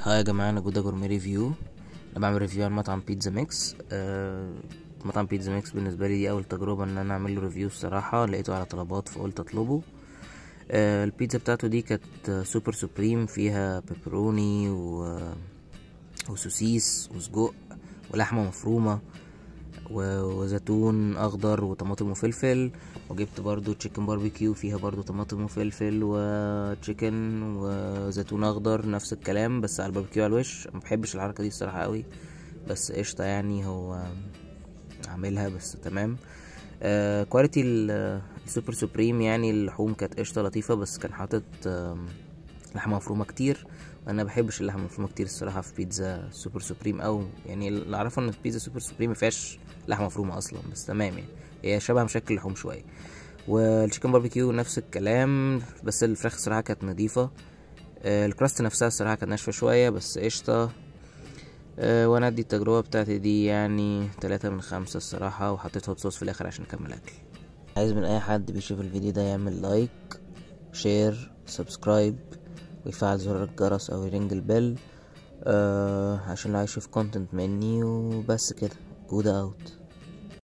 هاي يا جماعة أنا جودة جورمي ريفيو أنا بعمل ريفيو عن مطعم بيتزا ميكس آه مطعم بيتزا ميكس بالنسبة لي دي أول تجربة إن أنا أعمل له ريفيو الصراحة لقيته على طلبات فقلت أطلبه آه البيتزا بتاعته دي كانت سوبر سوبريم فيها بيبروني و... وسوسيس وسجق ولحمة مفرومة و- وزيتون اخضر وطماطم وفلفل وجبت برضو تشيكن باربيكيو فيها برضو طماطم وفلفل وتشيكن وزيتون اخضر نفس الكلام بس على الباربيكيو على الوش ما بحبش الحركه دي الصراحه قوي بس قشطه يعني هو عاملها بس تمام آه كواليتي ال- السوبر سوبريم يعني اللحوم كانت قشطه لطيفه بس كان حاطط آم، لحمه مفرومه كتير وانا بحبش اللحمه المفرومه كتير الصراحه في بيتزا سوبر سوبريم او يعني اللي اعرفه ان بيتزا سوبر سوبريم ما فيهاش لحمه مفرومه اصلا بس تمام يعني هي شبه مشكل اللحوم شويه والتشيكن باربيكيو نفس الكلام بس الفراخ الصراحه كانت نظيفه آه، الكراست نفسها الصراحه كانت ناشفه شويه بس قشطه آه، وانا ادي التجربه بتاعتي دي يعني تلاتة من خمسة الصراحه وحطيت هوت صوص في الاخر عشان اكمل اكل عايز من اي حد بيشوف الفيديو ده يعمل لايك شير سبسكرايب ويفعل زر الجرس او يرنج البل آه عشان لو عايز يشوف كونتنت مني وبس كده جود اوت